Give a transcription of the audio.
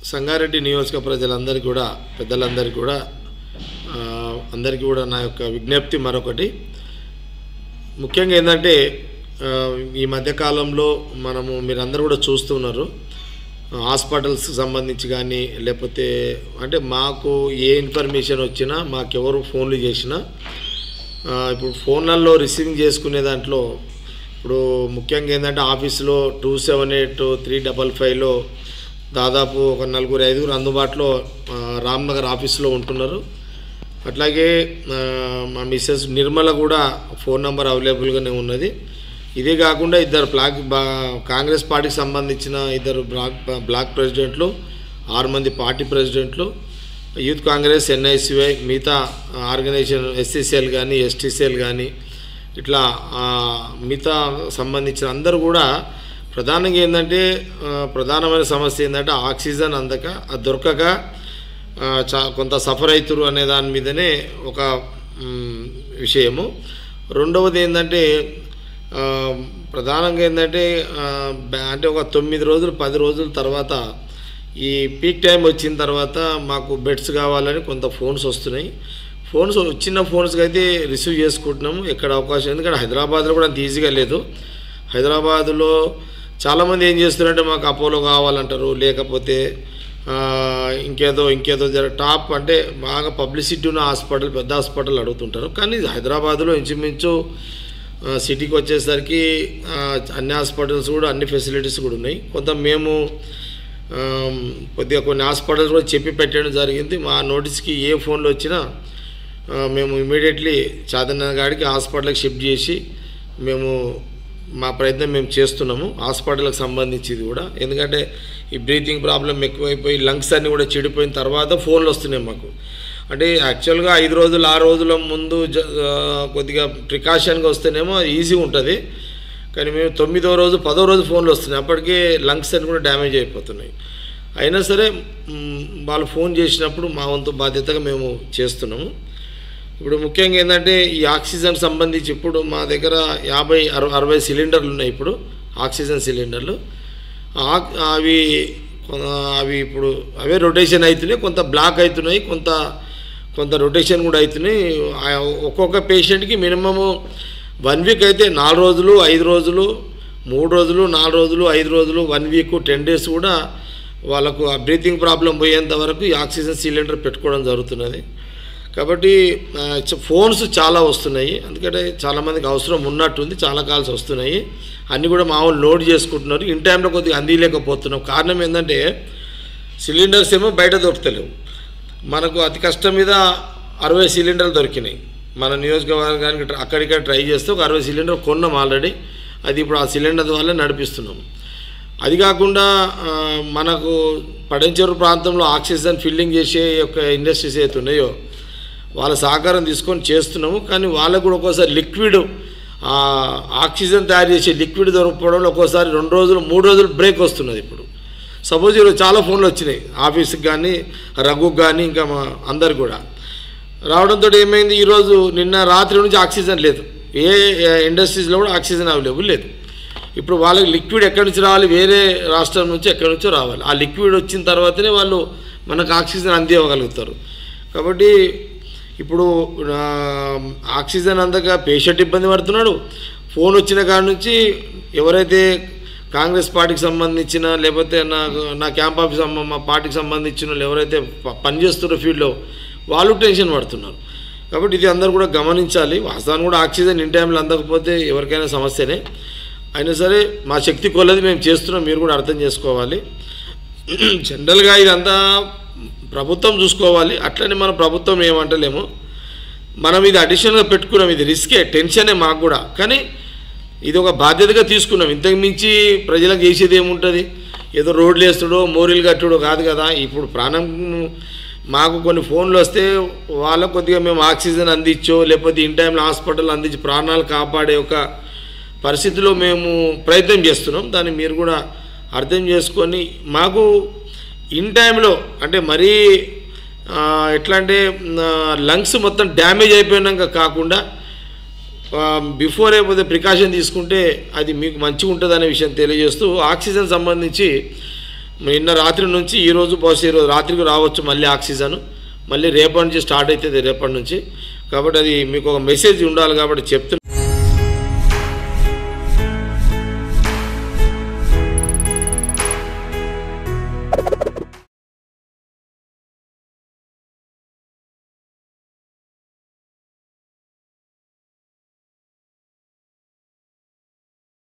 సంగారెడ్డి నియోజక ప్రజలందరికీ కూడా పెద్దలందరికీ కూడా ఆ, అందరికీ కూడా నా యొక్క విజ్ఞప్తి మరొకటి ముఖ్యంగా ఏంటంటే ఆ, ఈ మధ్యకాలంలో మనము మీరందరూ కూడా చూస్తున్నారు హాస్పిటల్స్కి సంబంధించి కానీ లేకపోతే అంటే మాకు ఏ ఇన్ఫర్మేషన్ వచ్చినా మాకెవరు ఫోన్లు చేసినా ఆ, ఇప్పుడు ఫోన్లలో రిసీవింగ్ చేసుకునే దాంట్లో ఇప్పుడు ముఖ్యంగా ఏంటంటే ఆఫీస్లో two seven eight three double ఫైవ్లో దాదాపు ఒక నలుగురు ఐదుగురు అందుబాటులో ఆ, రామ్నగర్ ఆఫీస్లో ఉంటున్నారు అట్లాగే ఆ, మా మిస్సెస్ నిర్మల కూడా ఫోన్ నెంబర్ అవైలబుల్గానే ఉన్నది ఇదే కాకుండా ఇద్దరు బ్లాక్ బా కాంగ్రెస్ పార్టీకి సంబంధించిన ఇద్దరు బ్లాక్ బ్లాక్ ప్రెసిడెంట్లు ఆరు మంది పార్టీ ప్రెసిడెంట్లు యూత్ కాంగ్రెస్ ఎన్ఐసివై మిగతా ఆర్గనైజేషన్ ఎస్సీసీఎల్ కానీ ఎస్టీసీఎల్ కానీ ఇట్లా ఆ, మిగతా సంబంధించిన అందరూ కూడా ప్రధానంగా ఏంటంటే ఆ, ప్రధానమైన సమస్య ఏంటంటే ఆక్సిజన్ అందక అది దొరకక ఆ, చా కొంత సఫర్ అవుతురు అనే దాని మీదనే ఒక మ్, విషయము రెండవది ఏంటంటే ఆ, ప్రధానంగా ఏంటంటే ఆ, బ్యా- అంటే ఒక తొమ్మిది రోజులు పది రోజుల తర్వాత ఈ పీక్ టైం వచ్చిన తర్వాత మాకు బెడ్స్ కావాలని కొంత ఫోన్స్ వస్తున్నాయి ఫోన్స్ వచ్చిన ఫోన్స్కి అయితే రిసీవ్ చేసుకుంటున్నాము ఎక్కడ అవకాశం ఎందుకంటే హైదరాబాద్లో కూడా అంత ఈజీగా లేదు హైదరాబాదులో చాలామంది ఏం చేస్తున్నారంటే మాకు అపోలో కావాలంటారు లేకపోతే ఆ, ఇంకేదో ఇంకేదో జర టాప్ అంటే బాగా పబ్లిసిటీ ఉన్న హాస్పిటల్ పెద్ద హాస్పిటల్ అడుగుతుంటారు కానీ హైదరాబాద్లో ఇంచుమించు ఆ, సిటీకి వచ్చేసరికి ఆ, అన్ని హాస్పిటల్స్ కూడా అన్ని ఫెసిలిటీస్ కూడా ఉన్నాయి కొంత మేము ఆ, కొద్దిగా కొన్ని హాస్పిటల్స్ కూడా చెప్పి పెట్టడం జరిగింది మా నోటీస్కి ఏ ఫోన్లు వచ్చినా ఆ, మేము ఇమీడియట్లీ చాదన్న గాడికి హాస్పిటల్కి షిఫ్ట్ చేసి మేము మా ప్రయత్నం మేము చేస్తున్నాము హాస్పిటల్కి సంబంధించి ఇది కూడా ఎందుకంటే ఈ బ్రీతింగ్ ప్రాబ్లం ఎక్కువైపోయి లంగ్స్ అన్నీ కూడా చెడిపోయిన తర్వాత ఫోన్లు వస్తున్నాయి మాకు అంటే యాక్చువల్గా ఐదు రోజులు ఆరు రోజుల ముందు జ ఆ, కొద్దిగా ప్రికాషన్గా వస్తేనేమో ఈజీ ఉంటుంది కానీ మేము తొమ్మిదో రోజు పదో రోజు ఫోన్లు వస్తున్నాయి అప్పటికే లంగ్స్ అన్ని కూడా డ్యామేజ్ అయిపోతున్నాయి అయినా సరే మ్, వాళ్ళు ఫోన్ చేసినప్పుడు మా వంతు బాధ్యతగా మేము చేస్తున్నాము ఇప్పుడు ముఖ్యంగా ఏంటంటే ఈ ఆక్సిజన్ సంబంధించి ఇప్పుడు మా దగ్గర యాభై అరవై అరవై సిలిండర్లు ఉన్నాయి ఇప్పుడు ఆక్సిజన్ సిలిండర్లు ఆ- అవి కొ- అవి ఇప్పుడు అవే రొటేషన్ అవుతున్నాయి కొంత బ్లాక్ అవుతున్నాయి కొంత కొంత రొటేషన్ కూడా అవుతున్నాయి ఆ ఒక్కొక్క పేషెంట్కి మినిమము వన్ వీక్ అయితే నాలుగు రోజులు ఐదు రోజులు మూడు రోజులు నాలుగు రోజులు ఐదు రోజులు వన్ వీక్ టెన్ డేస్ కూడా వాళ్ళకు ఆ బ్రీతింగ్ ప్రాబ్లం పోయేంత వరకు ఈ ఆక్సిజన్ సిలిండర్ పెట్టుకోవడం జరుగుతున్నది కాబట్టి ఆ, చ- ఫోన్స్ చాలా వస్తున్నాయి ఎందుకంటే చాలామందికి అవసరం ఉన్నట్టుంది చాలా కాల్స్ వస్తున్నాయి అన్నీ కూడా మామూలు లోడ్ చేసుకుంటున్నారు ఇన్ టైంలో కొద్దిగా అందిలేకపోతున్నాం కారణం ఏంటంటే సిలిండర్స్ ఏమో బయట దొరుకుతలేవు మనకు అతి కష్టం మీద అరవై సిలిండర్లు దొరికినాయి మన నియోజకవర్గానికి ట్ర- అక్కడిక్కడ ట్రై చేస్తే ఒక అరవై సిలిండర్ కొన్నాం ఆల్రెడీ అది ఇప్పుడు ఆ సిలిండర్ ద్వారా నడిపిస్తున్నాం అది కాకుండా ఆ, మనకు పడంచెరు ప్రాంతంలో ఆక్సిజన్ ఫిల్లింగ్ చేసే యొక్క ఇండస్ట్రీస్ అయితే ఉన్నాయో వాళ్ళ సహకారం తీసుకొని చేస్తున్నాము కానీ వాళ్ళకు కూడా ఒక్కోసారి లిక్విడ్ ఆ, ఆక్సిజన్ తయారు చేసే లిక్విడ్ దొరకకపోవడంలో ఒక్కోసారి రెండు రోజులు మూడు రోజులు బ్రేక్ వస్తున్నది ఇప్పుడు సపోజ్ ఈరోజు చాలా ఫోన్లు వచ్చినాయి ఆఫీస్కి కానీ రఘుకి కానీ ఇంకా మా అందరు కూడా రావడంతో ఏమైంది ఈరోజు నిన్న రాత్రి నుంచి ఆక్సిజన్ లేదు ఏ ఏ ఇండస్ట్రీస్లో కూడా ఆక్సిజన్ అవైలబుల్ లేదు ఇప్పుడు వాళ్ళకి లిక్విడ్ ఎక్కడి నుంచి రావాలి వేరే రాష్ట్రం నుంచి ఎక్కడి నుంచో రావాలి ఆ లిక్విడ్ వచ్చిన తర్వాతనే వాళ్ళు మనకు ఆక్సిజన్ అందివ్వగలుగుతారు కాబట్టి ఇప్పుడు ఆ, ఆక్సిజన్ అందక పేషెంట్ ఇబ్బంది పడుతున్నాడు ఫోన్ వచ్చిన కాడ నుంచి ఎవరైతే కాంగ్రెస్ పార్టీకి సంబంధించిన లేకపోతే నా నా క్యాంప్ ఆఫీస్ సంబ- మా పార్టీకి సంబంధించిన వాళ్ళు ఎవరైతే ప- పనిచేస్తున్న ఫీల్డ్లో వాళ్ళు టెన్షన్ పడుతున్నారు కాబట్టి ఇది అందరూ కూడా గమనించాలి వాస్తవాన్ని కూడా ఆక్సిజన్ ఇన్ టైంలో అందకపోతే ఎవరికైనా సమస్యనే అయినా సరే మా శక్తి కొలది మేము చేస్తున్నాం మీరు కూడా అర్థం చేసుకోవాలి జనరల్గా ఇదంతా ప్రభుత్వం చూసుకోవాలి అట్లనే మన ప్రభుత్వం ఏమంటలేము మనం ఇది అడిషనల్గా పెట్టుకున్నాం ఇది రిస్కే టెన్షనే మాకు కూడా కానీ ఇది ఒక బాధ్యతగా తీసుకున్నాం ఇంతకు మించి ప్రజలకు చేసేది ఏముంటుంది ఏదో రోడ్లు వేస్తుడో మోరీలు కట్టుడో కాదు కదా ఇప్పుడు ప్రాణం మాకు కొన్ని ఫోన్లు వస్తే వాళ్ళకు కొద్దిగా మేము ఆక్సిజన్ అందించో లేకపోతే ఇన్ టైంలో హాస్పిటల్ అందించి ప్రాణాలు కాపాడే ఒక పరిస్థితిలో మేము ప్రయత్నం చేస్తున్నాం దాన్ని మీరు కూడా అర్థం చేసుకొని మాకు ఇన్ టైంలో అంటే మరీ ఆ, ఎట్లా అంటే లంగ్స్ మొత్తం డ్యామేజ్ అయిపోయినాక కాకుండా బిఫోర్ అయిపోతే ప్రికాషన్ తీసుకుంటే అది మీకు మంచిగా ఉంటుంది అనే విషయం తెలియజేస్తూ ఆక్సిజన్ సంబంధించి నిన్న రాత్రి నుంచి ఈరోజు బహుశా ఈరోజు రాత్రికి రావచ్చు మళ్ళీ ఆక్సిజన్ మళ్ళీ రేపటి నుంచి స్టార్ట్ అవుతుంది రేపటి నుంచి కాబట్టి అది మీకు ఒక మెసేజ్ ఉండాలి కాబట్టి చెప్తున్నా